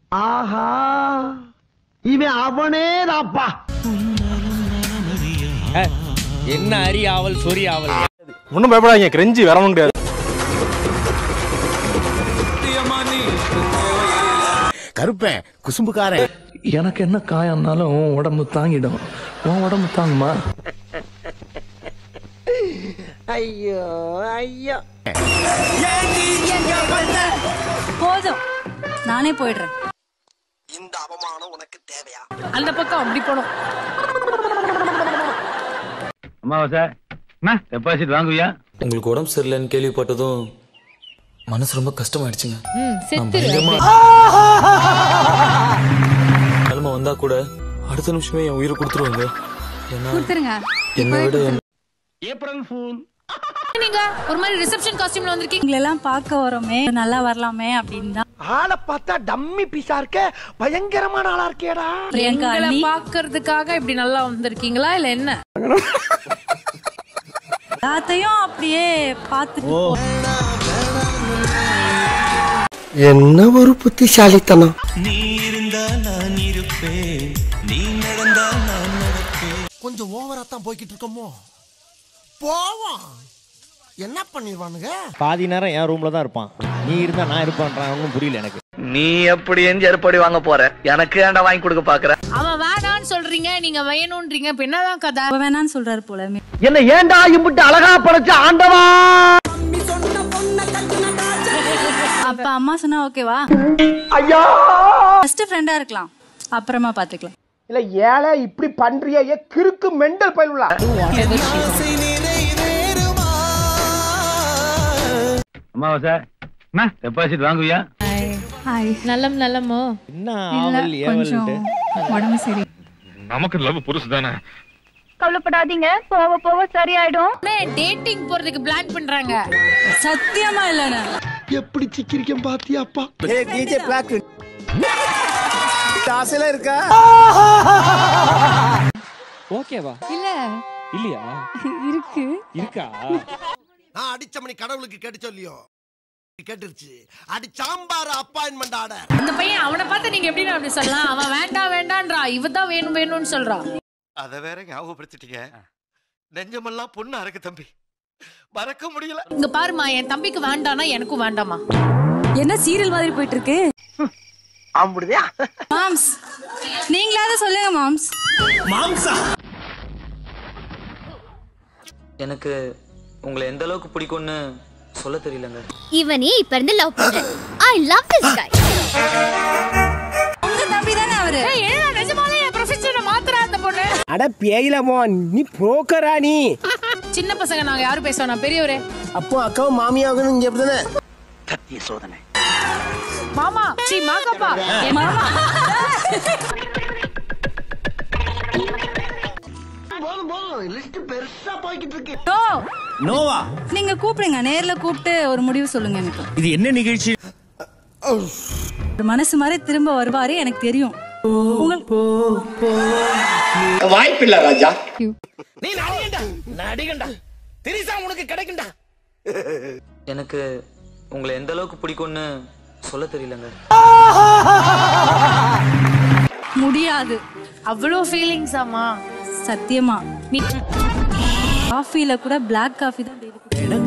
ஆஹா இவன் அவனே தாப்பா என்ன அரி ஆவல் சொறி ஆவல் ஒன்றும் பயப்படாதீங்க கிரெஞ்சி வரவும் கிடையாது கருப்பேன் குசும்புக்காரன் எனக்கு என்ன காயம்னாலும் உன் உடம்பு தாங்கிடும் உன் உடம்பு தாங்குமா ஐயோ ஐயோ போதும் நானே போயிடுறேன் இந்த அவமானம் உனக்கு தேவையா அந்த பக்கம் அப்படி போனோம் அம்மாவாசை என்ன டெபாசிட் வாங்குவியா உங்களுக்கு உடம்பு சரியில்லைன்னு கேள்விப்பட்டதும் மனசு ரொம்ப கஷ்டமாயிடுச்சுங்க நான் செத்துரு பயங்கரமா நிலைமை வந்தா கூட அடுத்த நிமிஷமே என் உயிரை கொடுத்துருவாங்க ஏன்னா கொடுத்துருங்க என்னை விட என் ஏப்ரல் ஃபூல் நீங்க ஒரு மாதிரி ரிசப்ஷன் காஸ்டியூம்ல வந்திருக்கீங்க எல்லாம் பார்க்க வரோமே நல்லா வரலாமே அப்படின்னு தான் ஆளை பார்த்தா டம்மி பீஸா இருக்க பயங்கரமான ஆளா இருக்கேடா பிரியங்கா எங்களை அண்ணி பாக்குறதுக்காக இப்படி நல்லா வந்திருக்கீங்களா இல்ல என்ன எல்லாத்தையும் அப்படியே பார்த்துட்டு என்ன ஒரு புத்திசாலித்தனம் கொஞ்சம் ஓவரா தான் போய்கிட்டு இருக்கோமோ போவோம் என்ன பண்ணிடுவானுங்க பாதி நேரம் என் ரூம்ல தான் இருப்பான் நீ இருந்தா நான் இருப்பான்றான் ஒன்றும் புரியல எனக்கு நீ எப்படி எந்த செருப்படி வாங்க போற எனக்கு ஏன்டா வாங்கி கொடுக்க பாக்குற அவன் வேணான்னு சொல்றீங்க நீங்க வேணும்ன்றீங்க இப்ப என்னதான் கதை அவ வேணான்னு சொல்றாரு போல என்ன ஏன்டா இம்புட்டு அழகா படைச்ச ஆண்டவா அப்ப அம்மா சொன்னா ஓகேவா ஐயா ஃபர்ஸ்ட் ஃப்ரெண்டா இருக்கலாம் அப்புறமா பாத்துக்கலாம் இல்ல ஏழை இப்படி பண்றியே ஏ கிறுக்கு மெண்டல் பயிலுலா அம்மாவாசை என்ன டெபாசிட் வாங்குவியா நல்லம் நல்லமோ என்ன ஆவல் ஏவல்ட்டு உடம்பு சரி நமக்கு லவ் புருஷு தானே கவலைப்படாதீங்க போக போக சரியாயிடும் டேட்டிங் போறதுக்கு பிளான் பண்றாங்க சத்தியமா இல்லைண்ணே எப்படி சிக்கிரிக்கம் பாத்தியாப்பா டிஜே பிளாக் ஆசையில இருக்கா ஓகேவா இல்ல இல்லையா இருக்கு இருக்கா நான் அடிச்ச மணி கடவுளுக்கு கேட்டு சொல்லியோ கேட்டுருச்சு அடி சாம்பார் அப்பாயின்மெண்ட் ஆர்டர் அந்த பையன் அவனை பார்த்து நீங்க எப்படி அப்படி சொல்லலாம் அவன் வேண்டாம் வேண்டான்றா இவ தான் வேணும் வேணும்னு சொல்றா அத வேற ஞாபகப்படுத்திட்டீங்க நெஞ்சமெல்லாம் பொண்ணு அறக்கு தம்பி மறக்க முடியல இங்க பாருமா என் தம்பிக்கு வேண்டாம்னா எனக்கும் வேண்டாமா என்ன சீரியல் மாதிரி போயிட்டு இருக்கு அப்படியா மாம்ஸ் நீங்களாவது சொல்லுங்க மாம்ஸ் எனக்கு உங்களை எந்த அளவுக்கு பிடிக்கும்னு சொல்ல தெரியலங்க இவனே இப்ப இருந்து லவ் பண்றேன் ஐ லவ் திஸ் கை உங்க தம்பி தானே அவரு ஏய், என்னடா நிஜமாலே என் ப்ரொஃபஷனை மாத்துறா அந்த பொண்ணு அட பேயிலமோ நீ புரோக்கரா நீ சின்ன பசங்க நாங்க யாரும் பேசுவோம் நான் பெரியவரே அப்போ அக்காவும் மாமியாவும் இங்க எப்படிதானே சத்திய சோதனை மாமா சி மாகாப்பா மாமா போதும் போதும் லிஸ்ட் பெருசா போய்கிட்டு இருக்கு நோ நோவா நீங்க கூப்பிடுங்க நேர்ல கூப்பிட்டு ஒரு முடிவு சொல்லுங்க எனக்கு இது என்ன நிகழ்ச்சி ஒரு மனசு மாதிரி திரும்ப வருவாரு எனக்கு தெரியும் உங்களுக்கு வாய்ப்பில்ல ராஜா நீ நடிகண்டா நடிகண்டா திரிசா உனக்கு கிடைக்கும்டா எனக்கு உங்களை எந்த அளவுக்கு பிடிக்கும்னு சொல்ல தெரியலங்க முடியாது அவ்வளோ ஃபீலிங்ஸ் ஆமா சத்தியமா நீ காஃபில கூட Black காஃபி தான் daily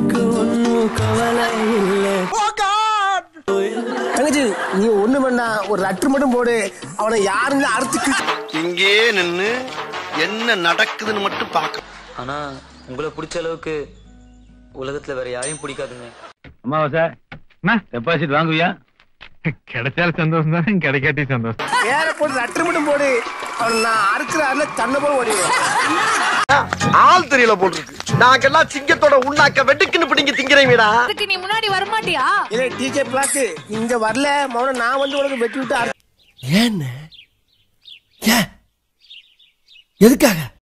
தங்கச்சி நீ ஒண்ணு வேணா ஒரு லெட்டர் மட்டும் போடு அவனை யாருன்னு அறுத்துக்கு இங்கே நின்னு என்ன நடக்குதுன்னு மட்டும் பார்க்க ஆனா உங்களை பிடிச்ச அளவுக்கு உலகத்துல வேற யாரையும் பிடிக்காதுங்க அம்மாவாசை என்ன டெபாசிட் வாங்குவியா கிடைச்சாலும் சந்தோஷம் தானே கிடைக்காட்டி சந்தோஷம் வேற போட்டு லெட்டர் மட்டும் போடு அவனை நான் அறுக்கிற அருள தன்னை போல ஓடிடுவேன் ஆள் தெரியல போட்டுருக்கு நாங்கெல்லாம் சிங்கத்தோட உண்ணாக்க வெட்டுக்குன்னு பிடிங்க திங்கிறீங்கடா அதுக்கு நீ முன்னாடி வரமாட்டியா இல்ல டிஜே பிளாக் இங்க வரல மௌன நான் வந்து உனக்கு வெட்டி விட்டு ஏன்னு ஏன் எதுக்காக